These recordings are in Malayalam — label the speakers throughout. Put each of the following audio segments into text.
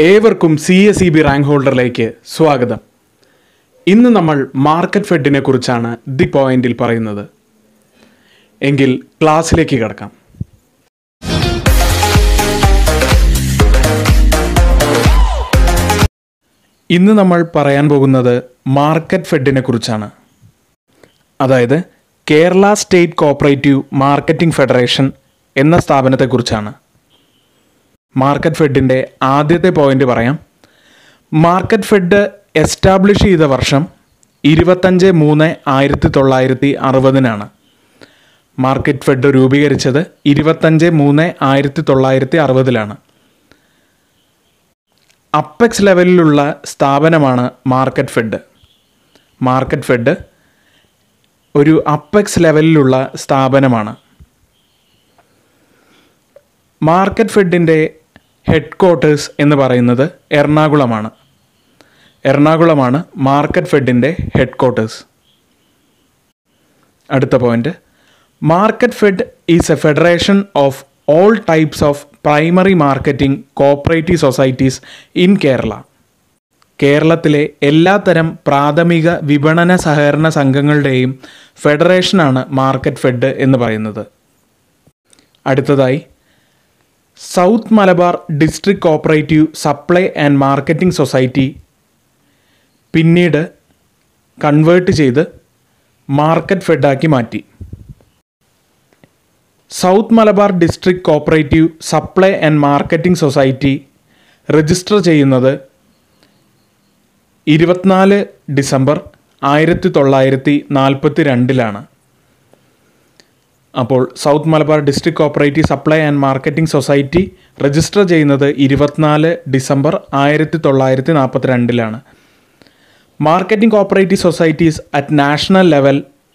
Speaker 1: ഏവർക്കും C S E B rank ഹോൾഡറിലേക്ക് സ്വാഗതം ഇന്ന് നമ്മൾ മാർക്കറ്റ് ഫെഡിനെ കുറിച്ചാണ് ദി പോയിന്റിൽ പറയുന്നത് എങ്കിൽ ക്ലാസ്സിലേക്ക് കിടക്കാം ഇന്ന് നമ്മൾ പറയാൻ പോകുന്നത് മാർക്കറ്റ് ഫെഡിനെ കുറിച്ചാണ് അതായത് Kerala state cooperative marketing federation എന്ന സ്ഥാപനത്തെക്കുറിച്ചാണ് മാർക്കറ്റ് ഫെഡിൻ്റെ ആദ്യത്തെ പോയിന്റ് പറയാം മാർക്കറ്റ് ഫെഡ് എസ്റ്റാബ്ലിഷ് ചെയ്ത വർഷം ഇരുപത്തഞ്ച് മൂന്ന് ആയിരത്തി തൊള്ളായിരത്തി അറുപതിനാണ് മാർക്കറ്റ് ഫെഡ് രൂപീകരിച്ചത് ഇരുപത്തഞ്ച് മൂന്ന് ആയിരത്തി തൊള്ളായിരത്തി അറുപതിലാണ് അപ്പെക്സ് ലെവലിലുള്ള സ്ഥാപനമാണ് മാർക്കറ്റ് ഫെഡ് മാർക്കറ്റ് ഫെഡ് ഒരു അപ്പെക്സ് ലെവലിലുള്ള സ്ഥാപനമാണ് മാർക്കറ്റ് ഫെഡിൻ്റെ ഹെഡ് ക്വാർട്ടേഴ്സ് എന്ന് പറയുന്നത് എറണാകുളമാണ് എറണാകുളമാണ് മാർക്കറ്റ് ഫെഡിൻ്റെ ഹെഡ് ക്വാർട്ടേഴ്സ് അടുത്ത point market fed is a federation of all types of primary marketing cooperative societies in Kerala കേരളത്തിലെ എല്ലാത്തരം പ്രാഥമിക വിപണന സഹകരണ സംഘങ്ങളുടെയും ഫെഡറേഷനാണ് മാർക്കറ്റ് ഫെഡ് എന്ന് പറയുന്നത് അടുത്തതായി south Malabar district cooperative supply and marketing society പിന്നീട് കൺവേർട്ട് ചെയ്ത് മാർക്കറ്റ് ഫെഡാക്കി മാറ്റി south Malabar district cooperative supply and marketing society register ചെയ്യുന്നത് ഇരുപത്തിനാല് ഡിസംബർ ആയിരത്തി തൊള്ളായിരത്തി നാൽപ്പത്തി രണ്ടിലാണ് അപ്പോൾ south Malabar district cooperative supply and marketing society register ചെയ്യുന്നത് ഇരുപത്തിനാല് ഡിസംബർ ആയിരത്തി തൊള്ളായിരത്തി നാൽപ്പത്തി രണ്ടിലാണ് marketing cooperative societies at national level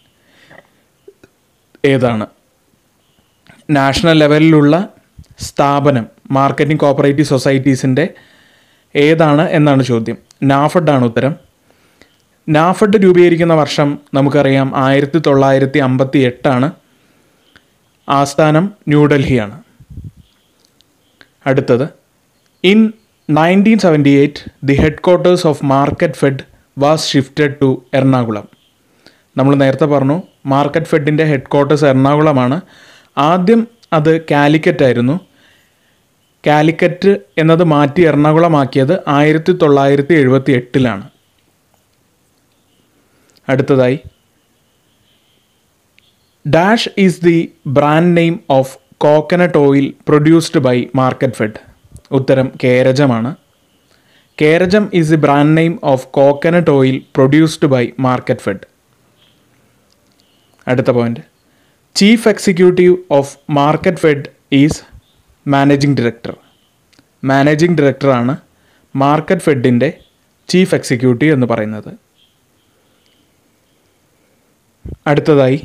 Speaker 1: ഏതാണ് നാഷണൽ ലെവലിലുള്ള സ്ഥാപനം മാർക്കറ്റിംഗ് കോപ്പറേറ്റീവ് സൊസൈറ്റീസിൻ്റെ ഏതാണ് എന്നാണ് ചോദ്യം നാഫഡ് ആണ് ഉത്തരം നാഫഡ് രൂപീകരിക്കുന്ന വർഷം നമുക്കറിയാം ആയിരത്തി തൊള്ളായിരത്തി അമ്പത്തി എട്ടാണ് ആസ്ഥാനം ന്യൂഡൽഹിയാണ് അടുത്തത് in nineteen seventy eight the headquarters of market fed was shifted to Ernakulam നമ്മൾ നേരത്തെ പറഞ്ഞു മാർക്കറ്റ് ഫെഡിൻ്റെ ഹെഡ് ക്വാർട്ടേഴ്സ് എറണാകുളമാണ് ആദ്യം അത് കാലിക്കറ്റ് ആയിരുന്നു കാലിക്കറ്റ് എന്നത് മാറ്റി എറണാകുളമാക്കിയത് ആയിരത്തി തൊള്ളായിരത്തി എഴുപത്തി എട്ടിലാണ് അടുത്തതായി dash is the brand name of coconut oil produced by market fed ഉത്തരം കേരജമാണ് Kerajam is the brand name of coconut oil produced by market fed അടുത്ത point chief executive of market fed is managing director managing ഡയറക്ടറാണ് മാർക്കറ്റ് ഫെഡിൻ്റെ ചീഫ് എക്സിക്യൂട്ടീവ് എന്ന് പറയുന്നത് അടുത്തതായി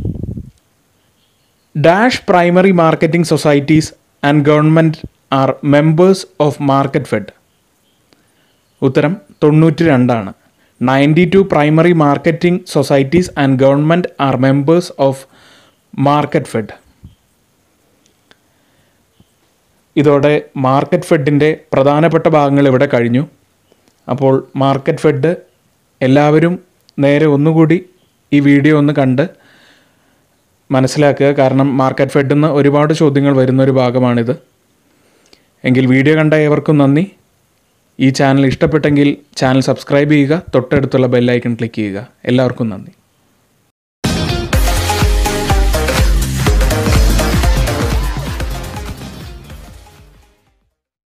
Speaker 1: dash primary marketing societies and government are members of market fed ഉത്തരം തൊണ്ണൂറ്റി രണ്ടാണ് ninety two primary marketing societies and government are members of market fed ഇതോടെ മാർക്കറ്റ് ഫെഡിൻ്റെ പ്രധാനപ്പെട്ട ഭാഗങ്ങൾ ഇവിടെ കഴിഞ്ഞു അപ്പോൾ മാർക്കറ്റ് ഫെഡ് എല്ലാവരും നേരെ ഒന്നുകൂടി ഈ വീഡിയോ ഒന്ന് കണ്ട് മനസ്സിലാക്കുക കാരണം മാർക്കറ്റ് ഫെഡിൽ നിന്ന് ഒരുപാട് ചോദ്യങ്ങൾ വരുന്ന ഒരു ഭാഗമാണിത് എങ്കിൽ വീഡിയോ കണ്ട ഏവർക്കും നന്ദി ഈ ചാനൽ ഇഷ്ടപ്പെട്ടെങ്കിൽ ചാനൽ സബ്സ്ക്രൈബ് ചെയ്യുക തൊട്ടടുത്തുള്ള ബെല്ലൈക്കൺ ക്ലിക്ക് ചെയ്യുക എല്ലാവർക്കും നന്ദി